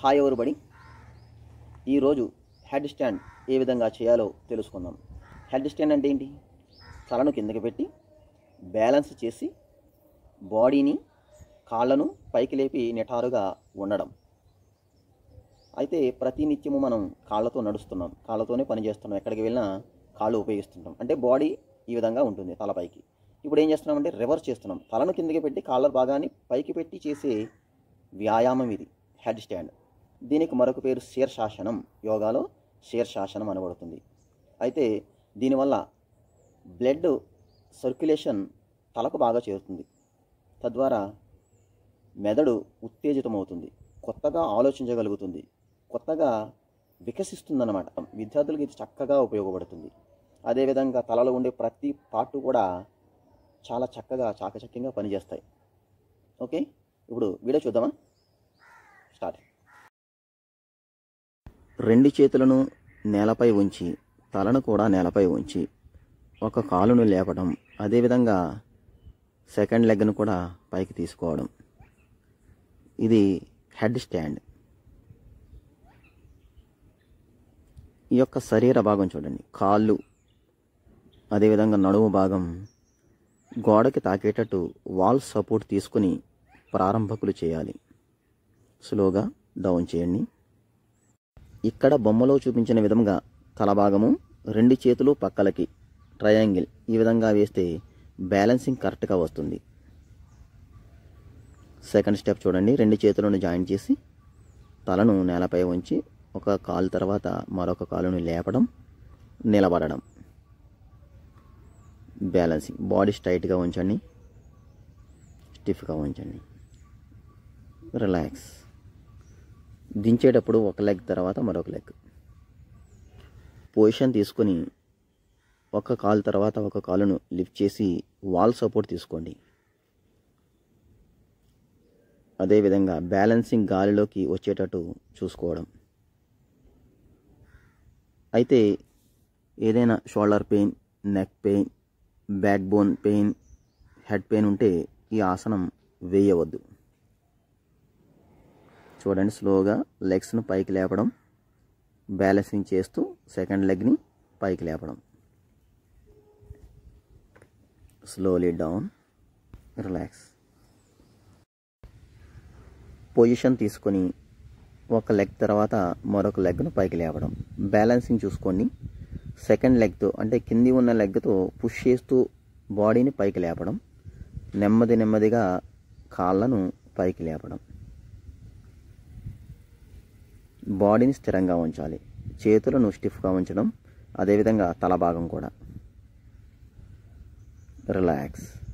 hi ఎవరుబడి ఈరోజు head stand ఏ విధంగా చేయాలో తెలుసుకుందాం హెడ్ స్టాండ్ అంటే ఏంటి తలను కిందకి పెట్టి బ్యాలెన్స్ చేసి బాడీని కాళ్ళను పైకి లేపి నిటారుగా ఉండడం అయితే ప్రతి నిత్యము మనం కాళ్ళతో నడుస్తున్నాం కాళ్ళతోనే పని చేస్తున్నాం ఎక్కడికి వెళ్ళినా కాళ్ళు ఉపయోగిస్తుంటాం అంటే బాడీ ఈ విధంగా ఉంటుంది తలపైకి ఇప్పుడు ఏం చేస్తున్నాం అంటే రివర్స్ చేస్తున్నాం తలను కిందకి పెట్టి కాళ్ళ భాగాన్ని పైకి పెట్టి చేసే వ్యాయామం ఇది హెడ్ స్టాండ్ దీనికి మరొక పేరు శీర్షాసనం యోగాలో శీర్షాసనం అనబడుతుంది అయితే దీనివల్ల బ్లడ్ సర్క్యులేషన్ తలకు బాగా చేరుతుంది తద్వారా మెదడు ఉత్తేజితమవుతుంది కొత్తగా ఆలోచించగలుగుతుంది కొత్తగా వికసిస్తుందన్నమాట విద్యార్థులకు ఇది చక్కగా ఉపయోగపడుతుంది అదేవిధంగా తలలో ఉండే ప్రతి పార్టు కూడా చాలా చక్కగా చాకచక్యంగా పనిచేస్తాయి ఓకే ఇప్పుడు వీడియో చూద్దామా స్టార్ట్ రెండు చేతులను నేలపై ఉంచి తలను కూడా నేలపై ఉంచి ఒక కాలును లేపడం అదేవిధంగా సెకండ్ లెగ్ను కూడా పైకి తీసుకోవడం ఇది హెడ్ స్టాండ్ ఈ యొక్క శరీర భాగం చూడండి కాళ్ళు అదేవిధంగా నడుము భాగం గోడకి తాకేటట్టు వాల్ సపోర్ట్ తీసుకుని ప్రారంభకులు చేయాలి స్లోగా డౌన్ చేయండి ఇక్కడ బొమ్మలో చూపించిన విధంగా తల భాగము రెండు చేతులు పక్కలకి ట్రయాంగిల్ ఈ విధంగా వేస్తే బ్యాలెన్సింగ్ కరెక్ట్గా వస్తుంది సెకండ్ స్టెప్ చూడండి రెండు చేతులను జాయిన్ చేసి తలను నేలపై ఉంచి ఒక కాలు తర్వాత మరొక కాలుని లేపడం నిలబడడం బ్యాలెన్సింగ్ బాడీ స్ట్రైట్గా ఉంచండి స్టిఫ్గా ఉంచండి రిలాక్స్ దించేటప్పుడు ఒక లెగ్ తర్వాత మరొక లెగ్ పొజిషన్ తీసుకొని ఒక కాలు తర్వాత ఒక కాలును లిఫ్ట్ చేసి వాల్ సపోర్ట్ తీసుకోండి అదేవిధంగా బ్యాలెన్సింగ్ గాలిలోకి వచ్చేటట్టు చూసుకోవడం అయితే ఏదైనా shoulder pain neck pain backbone pain head pain ఉంటే ఈ ఆసనం వేయవద్దు చూడండి స్లోగా లెగ్స్ను పైకి లేపడం బ్యాలెన్సింగ్ చేస్తూ సెకండ్ లెగ్ని పైకి లేపడం స్లోలీ డౌన్ రిలాక్స్ పొజిషన్ తీసుకొని ఒక లెగ్ తర్వాత మరొక లెగ్ను పైకి లేపడం బ్యాలెన్సింగ్ చూసుకోండి సెకండ్ లెగ్తో అంటే కింది ఉన్న లెగ్తో పుష్ చేస్తూ బాడీని పైకి లేపడం నెమ్మది నెమ్మదిగా కాళ్ళను పైకి లేపడం బాడీని స్థిరంగా ఉంచాలి చేతులను స్టిఫ్గా ఉంచడం అదేవిధంగా తల భాగం కూడా రిలాక్స్